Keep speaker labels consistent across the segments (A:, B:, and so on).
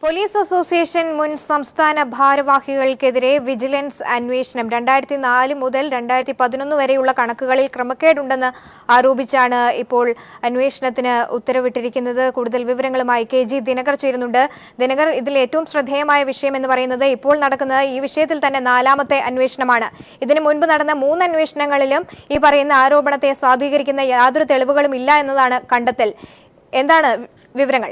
A: police association മുൻ സംസ്ഥാന ഭാരവാഹികൾക്കെതിരെ vigilance അന്വേഷണം രണ്ടായിരത്തി നാല് മുതൽ രണ്ടായിരത്തി പതിനൊന്ന് വരെയുള്ള കണക്കുകളിൽ ക്രമക്കേടുണ്ടെന്ന് ആരോപിച്ചാണ് ഇപ്പോൾ അന്വേഷണത്തിന് ഉത്തരവിട്ടിരിക്കുന്നത് കൂടുതൽ വിവരങ്ങളുമായി കെ ജി ദിനകർ ചേരുന്നുണ്ട് ദിനകർ ഇതിൽ ഏറ്റവും ശ്രദ്ധേയമായ വിഷയം എന്ന് പറയുന്നത് ഇപ്പോൾ നടക്കുന്ന ഈ വിഷയത്തിൽ തന്നെ നാലാമത്തെ അന്വേഷണമാണ് ഇതിനു മുൻപ് നടന്ന മൂന്ന് അന്വേഷണങ്ങളിലും ഈ പറയുന്ന ആരോപണത്തെ സ്വാധീകരിക്കുന്ന യാതൊരു തെളിവുകളും ഇല്ല എന്നതാണ് കണ്ടെത്തൽ എന്താണ് വിവരങ്ങൾ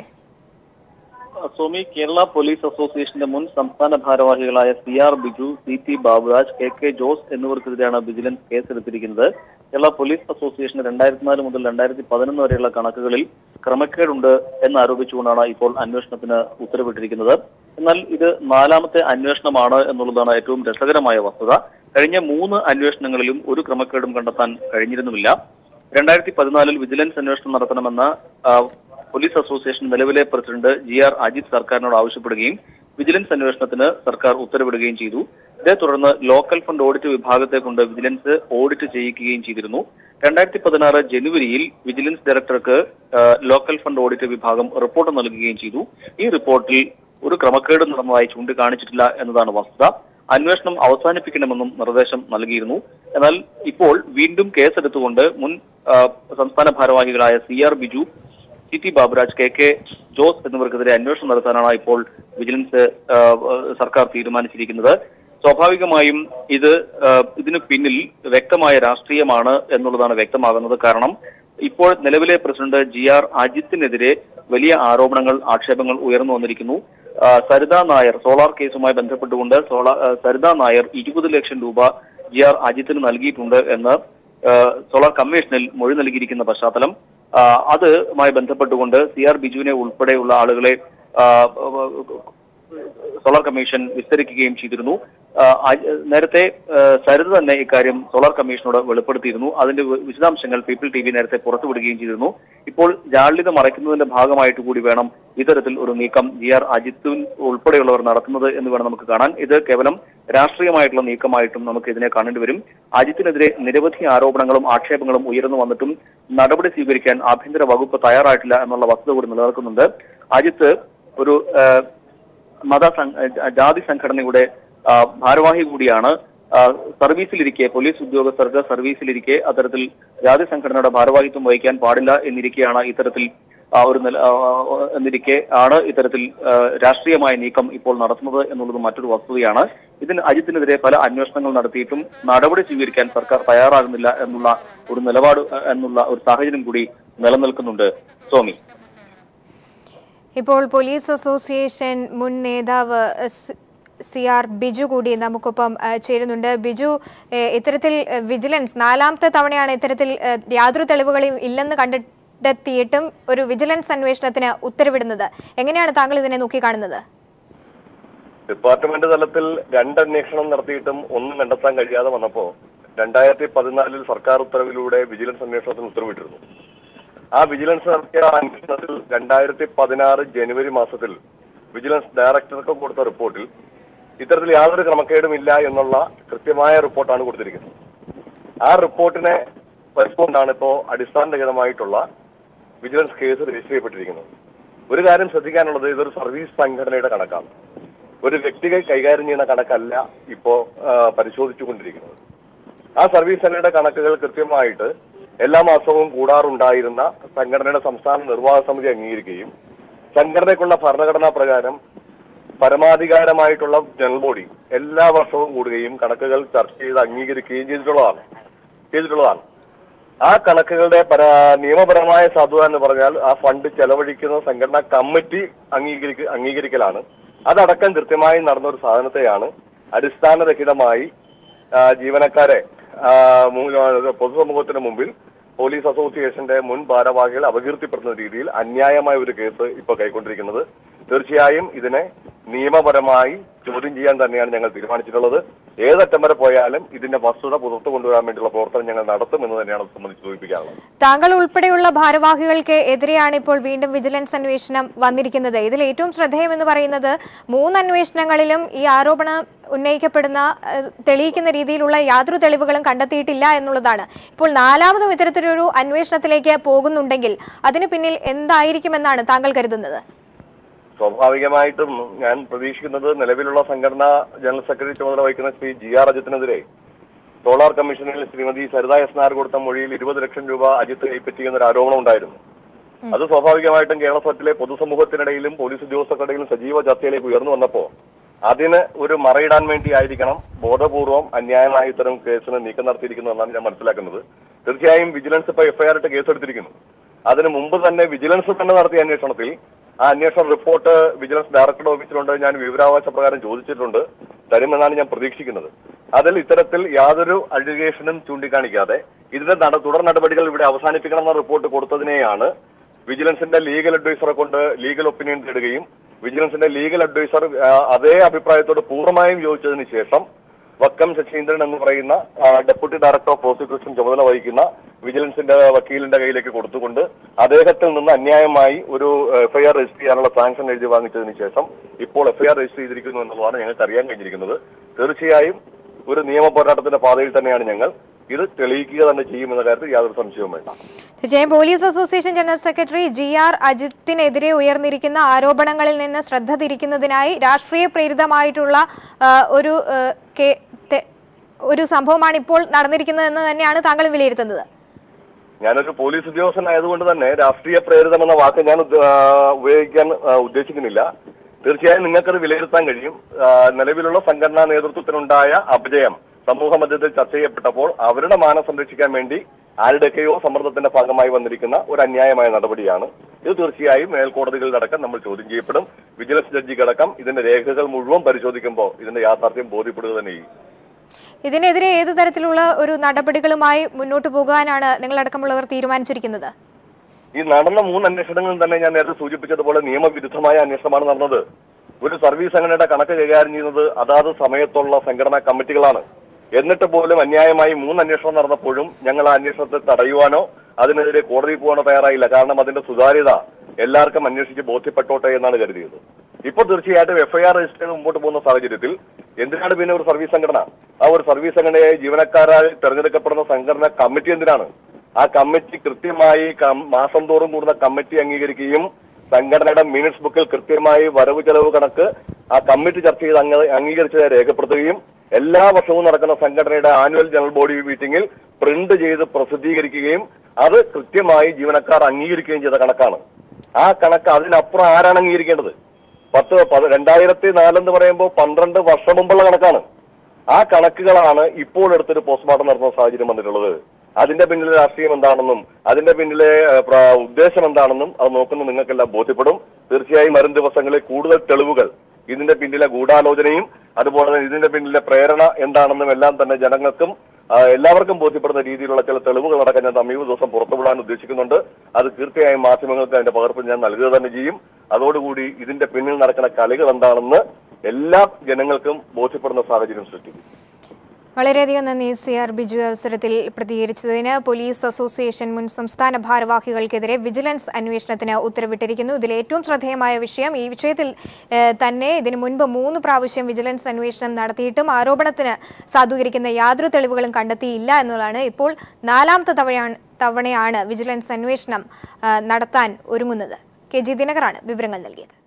B: സ്വാമി കേരള പോലീസ് അസോസിയേഷന്റെ മുൻ സംസ്ഥാന ഭാരവാഹികളായ C R Biju C T Baburaj K K Jose എന്നിവർക്കെതിരെയാണ് വിജിലൻസ് കേസെടുത്തിരിക്കുന്നത് കേരള പോലീസ് അസോസിയേഷൻ രണ്ടായിരത്തി നാല് മുതൽ രണ്ടായിരത്തി പതിനൊന്ന് വരെയുള്ള കണക്കുകളിൽ ക്രമക്കേടുണ്ട് എന്നാരോപിച്ചുകൊണ്ടാണ് ഇപ്പോൾ അന്വേഷണത്തിന് ഉത്തരവിട്ടിരിക്കുന്നത് എന്നാൽ ഇത് നാലാമത്തെ അന്വേഷണമാണ് എന്നുള്ളതാണ് ഏറ്റവും രസകരമായ വസ്തുത കഴിഞ്ഞ മൂന്ന് അന്വേഷണങ്ങളിലും ഒരു ക്രമക്കേടും കണ്ടെത്താൻ കഴിഞ്ഞിരുന്നുമില്ല രണ്ടായിരത്തി പതിനാലിൽ വിജിലൻസ് അന്വേഷണം നടത്തണമെന്ന ആ, പോലീസ് അസോസിയേഷൻ നിലവിലെ പ്രസിഡന്റ് ജി ആർ അജിത് സർക്കാരിനോട് ആവശ്യപ്പെടുകയും വിജിലൻസ് അന്വേഷണത്തിന് സർക്കാർ ഉത്തരവിടുകയും ചെയ്തു ഇതേ തുടർന്ന് ലോക്കൽ ഫണ്ട് ഓഡിറ്റ് വിഭാഗത്തെ കൊണ്ട് വിജിലൻസ് ഓഡിറ്റ് ചെയ്യിക്കുകയും ചെയ്തിരുന്നു രണ്ടായിരത്തി പതിനാറ് ജനുവരിയിൽ വിജിലൻസ് ഡയറക്ടർക്ക് ആ, ലോക്കൽ ഫണ്ട് ഓഡിറ്റ് വിഭാഗം റിപ്പോർട്ട് നൽകുകയും ചെയ്തു ഈ റിപ്പോർട്ടിൽ ഒരു ക്രമക്കേട് നടന്നതായി ചൂണ്ടിക്കാണിച്ചിട്ടില്ല എന്നതാണ് വസ്തുത അന്വേഷണം അവസാനിപ്പിക്കണമെന്നും നിർദ്ദേശം നൽകിയിരുന്നു എന്നാൽ ഇപ്പോൾ വീണ്ടും കേസെടുത്തുകൊണ്ട് മുൻ ആ, സംസ്ഥാന ഭാരവാഹികളായ C R Biju C T Baburaj K K Jose എന്നിവർക്കെതിരെ അന്വേഷണം നടത്താനാണ് ഇപ്പോൾ വിജിലൻസ് ആ, സർക്കാർ തീരുമാനിച്ചിരിക്കുന്നത് സ്വാഭാവികമായും ഇത് ആ, ഇതിന് പിന്നിൽ വ്യക്തമായ രാഷ്ട്രീയമാണ് എന്നുള്ളതാണ് വ്യക്തമാകുന്നത് കാരണം ഇപ്പോൾ നിലവിലെ പ്രസിഡന്റ് ജി ആർ അജിത്തിനെതിരെ വലിയ ആരോപണങ്ങൾ ആക്ഷേപങ്ങൾ ഉയർന്നു വന്നിരിക്കുന്നു ആ, സരിത നായർ സോളാർ കേസുമായി ബന്ധപ്പെട്ടുകൊണ്ട് സോളാർ ആ, സരിത നായർ ഇരുപത് ലക്ഷം രൂപ ജി ആർ അജിത്തിന് നൽകിയിട്ടുണ്ട് എന്ന് ആ, സോളാർ കമ്മീഷനിൽ മൊഴി നൽകിയിരിക്കുന്ന പശ്ചാത്തലം ആ, അതുമായി ബന്ധപ്പെട്ടുകൊണ്ട് സി ആർ ബിജുവിനെ ഉൾപ്പെടെയുള്ള ആളുകളെ ആ, സോളാർ കമ്മീഷൻ വിസ്തരിക്കുകയും ചെയ്തിരുന്നു ആ, അജ്- നേരത്തെ ആ, സരിത തന്നെ ഇക്കാര്യം സോളാർ കമ്മീഷനോട് വെളിപ്പെടുത്തിയിരുന്നു അതിന്റെ വി- വിശദാംശങ്ങൾ പീപ്പിൾ ടി വി നേരത്തെ പുറത്തുവിടുകയും ചെയ്തിരുന്നു ഇപ്പോൾ ജാള്യത മറയ്ക്കുന്നതിന്റെ ഭാഗമായിട്ട് കൂടി വേണം ഇത്തരത്തിൽ ഒരു നീക്കം ജി ആർ അജിത്തുൻ ഉൾപ്പെടെയുള്ളവർ നടത്തുന്നത് എന്ന് വേണം നമുക്ക് കാണാൻ ഇത് കേവലം രാഷ്ട്രീയമായിട്ടുള്ള നീക്കമായിട്ടും നമുക്ക് ഇതിനെ കാണേണ്ടി വരും അജിത്തിനെതിരെ നിരവധി ആരോപണങ്ങളും ആക്ഷേപങ്ങളും ഉയർന്നു വന്നിട്ടും നടപടി സ്വീകരിക്കാൻ ആഭ്യന്തര വകുപ്പ് തയ്യാറായിട്ടില്ല എന്നുള്ള വസ്തുത കൂടി നിലനിൽക്കുന്നുണ്ട് അജിത്ത് ഒരു ആ, മത സം- ആ, ജാതി സംഘടനയുടെ ആ, ഭാരവാഹി കൂടിയാണ് ആ, സർവീസിലിരിക്കെ പോലീസ് ഉദ്യോഗസ്ഥർക്ക് സർവീസിലിരിക്കെ അത്തരത്തിൽ ജാതി സംഘടനയുടെ ഭാരവാഹിത്വം വഹിക്കാൻ പാടില്ല എന്നിരിക്കെയാണ് ഇത്തരത്തിൽ ആ, ഒരു നില ആ, ആ, എന്നിരിക്കെ ആണ് ഇത്തരത്തിൽ ആ, രാഷ്ട്രീയമായ നീക്കം ഇപ്പോൾ നടത്തുന്നത് എന്നുള്ളത് മറ്റൊരു വസ്തുതയാണ് ഇതിന് അജിത്തിനെതിരെ പല അന്വേഷണങ്ങൾ നടത്തിയിട്ടും നടപടി സ്വീകരിക്കാൻ സർക്കാർ തയ്യാറാകുന്നില്ല എന്നുള്ള ഒരു നിലപാട് ആ, എന്നുള്ള ഒരു സാഹചര്യം കൂടി നിലനിൽക്കുന്നുണ്ട് സ്വാമി
A: ഇപ്പോൾ പോലീസ് അസോസിയേഷൻ മുൻ നേതാവ് സ്- സി ആർ ബിജു കൂടി നമുക്കൊപ്പം ആ, ചേരുന്നുണ്ട് ബിജു ഏ, ഇത്തരത്തിൽ ഏ, വിജിലൻസ് നാലാമത്തെ തവണയാണ് ഇത്തരത്തിൽ ഏ, യാതൊരു തെളിവുകളും ഇല്ലെന്ന് കണ്ടെത്തിയിട്ടും ഒരു വിജിലൻസ് അന്വേഷണത്തിന് ഉത്തരവിടുന്നത് എങ്ങനെയാണ് താങ്കൾ ഇതിനെ നോക്കിക്കാണുന്നത്
C: ഡിപ്പാർട്ട്മെന്റ് തലത്തിൽ രണ്ട് അന്വേഷണം നടത്തിയിട്ടും ഒന്നും കണ്ടെത്താൻ കഴിയാതെ വന്നപ്പോ രണ്ടായിരത്തി പതിനാലിൽ സർക്കാർ ഉത്തരവിലൂടെ വിജിലൻസ് അന്വേഷണത്തിന് ഉത്തരവിട്ടിരുന്നു ആ വിജിലൻസ് നടത്തിയ അന്വേഷണത്തിൽ രണ്ടായിരത്തി പതിനാറ് ജനുവരി മാസത്തിൽ വിജിലൻസ് ഡയറക്ടർക്ക് കൊടുത്ത റിപ്പോർട്ടിൽ ഇത്തരത്തിൽ യാതൊരു ക്രമക്കേടും ഇല്ല എന്നുള്ള കൃത്യമായ റിപ്പോർട്ടാണ് കൊടുത്തിരിക്കുന്നത് ആ റിപ്പോർട്ടിനെ വെച്ചുകൊണ്ടാണ് ഇപ്പോ അടിസ്ഥാനരഹിതമായിട്ടുള്ള വിജിലൻസ് കേസ് രജിസ്റ്റർ ചെയ്യപ്പെട്ടിരിക്കുന്നത് ഒരു കാര്യം ശ്രദ്ധിക്കാനുള്ളത് ഇതൊരു സർവീസ് സംഘടനയുടെ കണക്കാണ് ഒരു വ്യക്തികൾ കൈകാര്യം ചെയ്യുന്ന കണക്കല്ല ഇപ്പോ ആ, പരിശോധിച്ചുകൊണ്ടിരിക്കുന്നത് ആ സർവീസ് സംഘടനയുടെ കണക്കുകൾ കൃത്യമായിട്ട് എല്ലാ മാസവും കൂടാറുണ്ടായിരുന്ന സംഘടനയുടെ സംസ്ഥാന നിർവാഹക സമിതി അംഗീകരിക്കുകയും സംഘടനയ്ക്കുള്ള ഭരണഘടനാ പ്രകാരം പരമാധികാരമായിട്ടുള്ള ജനറൽ ബോഡി എല്ലാ വർഷവും കൂടുകയും കണക്കുകൾ ചർച്ച ചെയ്ത് അംഗീകരിക്കുകയും ചെയ്തിട്ടുള്ളതാണ് ചെയ്തിട്ടുള്ളതാണ് ആ കണക്കുകളുടെ പര നിയമപരമായ സാധുത എന്ന് പറഞ്ഞാൽ ആ ഫണ്ട് ചെലവഴിക്കുന്ന സംഘടനാ കമ്മിറ്റി അംഗീകരിക്ക അംഗീകരിക്കലാണ് അതടക്കം കൃത്യമായി നടന്ന ഒരു സാധനത്തെയാണ് അടിസ്ഥാനരഹിതമായി ആ, ജീവനക്കാരെ ആ, മു- പൊതുസമൂഹത്തിന് മുമ്പിൽ പോലീസ് അസോസിയേഷന്റെ മുൻ ഭാരവാഹികൾ അപകീർത്തിപ്പെടുന്ന രീതിയിൽ അന്യായമായ ഒരു കേസ് ഇപ്പോൾ കൈക്കൊണ്ടിരിക്കുന്നത് തീർച്ചയായും ഇതിനെ നിയമപരമായി ചോദ്യം ചെയ്യാൻ തന്നെയാണ് ഞങ്ങൾ തീരുമാനിച്ചിട്ടുള്ളത് ഏതറ്റം വരെ പോയാലും ഇതിന്റെ വസ്തുത പുറത്തു കൊണ്ടുവരാൻ വേണ്ടിയുള്ള പ്രവർത്തനം ഞങ്ങൾ നടത്തും എന്ന് തന്നെയാണ് ഇത് സംബന്ധിച്ച് സൂചിപ്പിക്കാനുള്ളത്
A: താങ്കൾ ഉൾപ്പെടെയുള്ള ഭാരവാഹികൾക്ക് എതിരെയാണ് ഇപ്പോൾ വീണ്ടും വിജിലൻസ് അന്വേഷണം വന്നിരിക്കുന്നത് ഇതിൽ ഏറ്റവും ശ്രദ്ധേയം എന്ന് പറയുന്നത് മൂന്ന് അന്വേഷണങ്ങളിലും ഈ ആരോപണം ഉന്നയിക്കപ്പെടുന്ന ഏഹ്, തെളിയിക്കുന്ന രീതിയിലുള്ള യാതൊരു തെളിവുകളും കണ്ടെത്തിയിട്ടില്ല എന്നുള്ളതാണ് ഇപ്പോൾ നാലാമതും ഇത്തരത്തിലൊരു അന്വേഷണത്തിലേക്ക് പോകുന്നുണ്ടെങ്കിൽ അതിന് പിന്നിൽ എന്തായിരിക്കുമെന്നാണ് താങ്കൾ കരുതുന്നത്
C: സ്വാഭാവികമായിട്ടും ഞാൻ പ്രതീക്ഷിക്കുന്നത് നിലവിലുള്ള സംഘടനാ ജനറൽ സെക്രട്ടറി ചുമതല വഹിക്കുന്ന ശ്രീ ജി ആർ അജിത്തിനെതിരെ സോളാർ കമ്മീഷനിൽ ശ്രീമതി സരിത എസ് നായർ കൊടുത്ത മൊഴിയിൽ ഇരുപത് ലക്ഷം രൂപ അജിത്ത് കൈപ്പറ്റി എന്നൊരു ആരോപണം ഉണ്ടായിരുന്നു അത് സ്വാഭാവികമായിട്ടും കേരള സർക്കാരിലെ പൊതുസമൂഹത്തിനിടയിലും പോലീസ് ഉദ്യോഗസ്ഥർക്കിടയിലും സജീവ ചർച്ചയിലേക്ക് ഉയർന്നു വന്നപ്പോ അതിന് ഒരു മറയിടാൻ വേണ്ടി ആയിരിക്കണം ബോധപൂർവം അന്യായമായ ഇത്തരം കേസിന് നീക്കം നടത്തിയിരിക്കുന്നതെന്നാണ് ഞാൻ മനസ്സിലാക്കുന്നത് തീർച്ചയായും വിജിലൻസ് ഇപ്പൊ എഫ്ഐആർ ഇട്ട് കേസെടുത്തിരിക്കുന്നു അതിന് മുമ്പ് തന്നെ വിജിലൻസ് തന്നെ നടത്തിയ അന്വേഷണത്തിൽ ആ അന്വേഷണ റിപ്പോർട്ട് വിജിലൻസ് ഡയറക്ടറുടെ ഓഫീസിലുണ്ട് ഞാൻ വിവരാവകാശ പ്രകാരം ചോദിച്ചിട്ടുണ്ട് തരുമെന്നാണ് ഞാൻ പ്രതീക്ഷിക്കുന്നത് അതിൽ ഇത്തരത്തിൽ യാതൊരു അലിഗേഷനും ചൂണ്ടിക്കാണിക്കാതെ ഇതിന്റെ നട തുടർ നടപടികൾ ഇവിടെ അവസാനിപ്പിക്കണമെന്ന റിപ്പോർട്ട് കൊടുത്തതിനെയാണ് വിജിലൻസിന്റെ ലീഗൽ അഡ്വൈസറെ കൊണ്ട് ലീഗൽ ഒപ്പീനിയൻ തേടുകയും വിജിലൻസിന്റെ ലീഗൽ അഡ്വൈസർ ആ, അതേ അഭിപ്രായത്തോട് പൂർണ്ണമായും യോജിച്ചതിന് ശേഷം വക്കം ശശീന്ദ്രൻ എന്ന് പറയുന്ന ആ, ഡെപ്യൂട്ടി ഡയറക്ടർ ഓഫ് പ്രോസിക്യൂഷൻ ചുമതല വഹിക്കുന്ന വിജിലൻസിന്റെ വക്കീലിന്റെ കയ്യിലേക്ക് കൊടുത്തുകൊണ്ട് അദ്ദേഹത്തിൽ നിന്ന് അന്യായമായി ഒരു എഫ്ഐആർ രജിസ്റ്റർ ചെയ്യാനുള്ള സാങ്ഷൻ എഴുതി വാങ്ങിച്ചതിന് ശേഷം ഇപ്പോൾ എഫ്ഐആർ രജിസ്റ്റർ ചെയ്തിരിക്കുന്നു എന്നുള്ളതാണ് ഞങ്ങൾക്ക് അറിയാൻ കഴിഞ്ഞിരിക്കുന്നത് തീർച്ചയായും ഒരു നിയമ പോരാട്ടത്തിന്റെ പാതയിൽ തന്നെയാണ് ഞങ്ങൾ ഇത് തെളിയിക്കുക തന്നെ ചെയ്യുമെന്ന കാര്യത്തിൽ യാതൊരു സംശയവും വേണ്ട
A: തീർച്ചയായും police association general secretary G R അജിത്തിനെതിരെ ഉയർന്നിരിക്കുന്ന ആരോപണങ്ങളിൽ നിന്ന് ശ്രദ്ധ തിരിക്കുന്നതിനായി രാഷ്ട്രീയ പ്രേരിതമായിട്ടുള്ള ആ, ഒരു ആ, കേ- തെ- ഒരു സംഭവമാണ് ഇപ്പോൾ നടന്നിരിക്കുന്നതെന്ന് തന്നെയാണ് താങ്കൾ വിലയിരുത്തുന്നത്
C: ഞാനൊരു പോലീസ് ഉദ്യോഗസ്ഥനായതുകൊണ്ട് തന്നെ രാഷ്ട്രീയ പ്രേരിതം എന്ന വാക്ക് ഞാൻ ഉദ്ദ- ആ, ഉപയോഗിക്കാൻ ആ, ഉദ്ദേശിക്കുന്നില്ല തീർച്ചയായും നിങ്ങൾക്കത് വിലയിരുത്താൻ കഴിയും ആ, നിലവിലുള്ള സംഘടനാ നേതൃത്വത്തിനുണ്ടായ അപജയം സമൂഹ മധ്യത്തിൽ ചർച്ച ചെയ്യപ്പെട്ടപ്പോൾ അവരുടെ മാനം സംരക്ഷിക്കാൻ വേണ്ടി ആരുടെയൊക്കെയോ സമ്മർദ്ദത്തിന്റെ ഭാഗമായി വന്നിരിക്കുന്ന ഒരു അന്യായമായ നടപടിയാണ് ഇത് തീർച്ചയായും മേൽക്കോടതികളിലടക്കം നമ്മൾ ചോദ്യം ചെയ്യപ്പെടും വിജിലൻസ് ജഡ്ജിക്കടക്കം ഇതിന്റെ രേഖകൾ മുഴുവൻ പരിശോധിക്കുമ്പോൾ ഇതിന്റെ യാഥാർത്ഥ്യം ബോധ്യപ്പെടുക തന്നെ ചെയ്യും
A: ഇതിനെതിരെ ഏത് തരത്തിലുള്ള ഒരു നടപടികളുമായി മുന്നോട്ട് പോകാനാണ് നിങ്ങളടക്കമുള്ളവർ തീരുമാനിച്ചിരിക്കുന്നത്
C: ഈ നടന്ന മൂന്ന് അന്വേഷണങ്ങളും തന്നെ ഞാൻ നേരത്തെ സൂചിപ്പിച്ചതുപോലെ നിയമവിരുദ്ധമായ അന്വേഷണമാണ് നടന്നത് ഒരു സർവീസ് സംഘടനയുടെ കണക്ക് കൈകാര്യം ചെയ്യുന്നത് അതാത് സമയത്തുള്ള സംഘടനാ കമ്മിറ്റികളാണ് എന്നിട്ട് പോലും അന്യായമായി മൂന്ന് അന്വേഷണം നടന്നപ്പോഴും ഞങ്ങൾ ആ അന്വേഷണത്തെ തടയുവാനോ അതിനെതിരെ കോടതിയിൽ പോകാനോ തയ്യാറായില്ല കാരണം അതിന്റെ സുതാര്യത എല്ലാവർക്കും അന്വേഷിച്ച് ബോധ്യപ്പെട്ടോട്ടെ എന്നാണ് കരുതിയത് ഇപ്പോൾ തീർച്ചയായിട്ടും എഫ്ഐആർ രജിസ്റ്റർ ചെയ്ത് മുമ്പോട്ട് പോകുന്ന സാഹചര്യത്തിൽ എന്തിനാണ് പിന്നെ ഒരു സർവീസ് സംഘടന ആ ഒരു സർവീസ് സംഘടനയെ ജീവനക്കാരായി തെരഞ്ഞെടുക്കപ്പെടുന്ന സംഘടന കമ്മിറ്റി എന്തിനാണ് ആ കമ്മിറ്റി കൃത്യമായി കം- മാസം തോറും കൂടുന്ന കമ്മിറ്റി അംഗീകരിക്കുകയും സംഘടനയുടെ മിനിറ്റ്സ് ബുക്കിൽ കൃത്യമായി വരവ് ചെലവ് കണക്ക് ആ കമ്മിറ്റി ചർച്ച ചെയ്ത് അങ്ങ അംഗീകരിച്ചത് രേഖപ്പെടുത്തുകയും എല്ലാ വർഷവും നടക്കുന്ന സംഘടനയുടെ ആനുവൽ ജനറൽ ബോഡി മീറ്റിംഗിൽ പ്രിന്റ് ചെയ്ത് പ്രസിദ്ധീകരിക്കുകയും അത് കൃത്യമായി ജീവനക്കാർ അംഗീകരിക്കുകയും ചെയ്ത കണക്കാണ് ആ കണക്ക് അതിനപ്പുറം ആരാണ് അംഗീകരിക്കേണ്ടത് പത്ത് പത് രണ്ടായിരത്തി നാലെന്ന് പറയുമ്പോൾ പന്ത്രണ്ട് വർഷം മുമ്പുള്ള കണക്കാണ് ആ കണക്കുകളാണ് ഇപ്പോൾ എടുത്തൊരു പോസ്റ്റ്മോർട്ടം നടത്തുന്ന സാഹചര്യം വന്നിട്ടുള്ളത് അതിന്റെ പിന്നിലെ രാഷ്ട്രീയം എന്താണെന്നും അതിന്റെ പിന്നിലെ ഏഹ്, പ്ര- ഉദ്ദേശം എന്താണെന്നും അത് നോക്കുന്ന നിങ്ങൾക്കെല്ലാം ബോധ്യപ്പെടും തീർച്ചയായും വരും ദിവസങ്ങളിൽ കൂടുതൽ തെളിവുകൾ ഇതിന്റെ പിന്നിലെ ഗൂഢാലോചനയും അതുപോലെ തന്നെ ഇതിന്റെ പിന്നിലെ പ്രേരണ എന്താണെന്നും എല്ലാം തന്നെ ജനങ്ങൾക്കും ആ, എല്ലാവർക്കും ബോധ്യപ്പെടുന്ന രീതിയിലുള്ള ചില തെളിവുകളടക്കം ഞാൻ സമീപ ദിവസം പുറത്തുവിടാൻ ഉദ്ദേശിക്കുന്നുണ്ട് അത് തീർച്ചയായും മാധ്യമങ്ങൾക്ക് അതിന്റെ പകർപ്പ് ഞാൻ നൽകുക തന്നെ ചെയ്യും അതോടുകൂടി ഇതിന്റെ പിന്നിൽ നടക്കുന്ന കളികൾ എന്താണെന്ന് എല്ലാ ജനങ്ങൾക്കും ബോധ്യപ്പെടുന്ന സാഹചര്യം സൃഷ്ടിക്കും
A: വളരെയധികം നന്ദി സി ആർ ബിജു അവസരത്തിൽ പ്രതികരിച്ചതിന് പോലീസ് അസോസിയേഷൻ മുൻ സംസ്ഥാന ഭാരവാഹികൾക്കെതിരെ വിജിലൻസ് അന്വേഷണത്തിന് ഉത്തരവിട്ടിരിക്കുന്നു ഇതിൽ ഏറ്റവും ശ്രദ്ധേയമായ വിഷയം ഈ വിഷയത്തിൽ ഏഹ്, തന്നെ ഇതിനു മുൻപ് മൂന്ന് പ്രാവശ്യം വിജിലൻസ് അന്വേഷണം നടത്തിയിട്ടും ആരോപണത്തിന് സാധൂകരിക്കുന്ന യാതൊരു തെളിവുകളും കണ്ടെത്തിയില്ല എന്നുള്ളതാണ് ഇപ്പോൾ നാലാമത്തെ തവണയാണ് തവണയാണ് വിജിലൻസ് അന്വേഷണം ആ, നടത്താൻ ഒരുങ്ങുന്നത് കെ ജി ദിനകറാണ് വിവരങ്ങൾ നൽകിയത്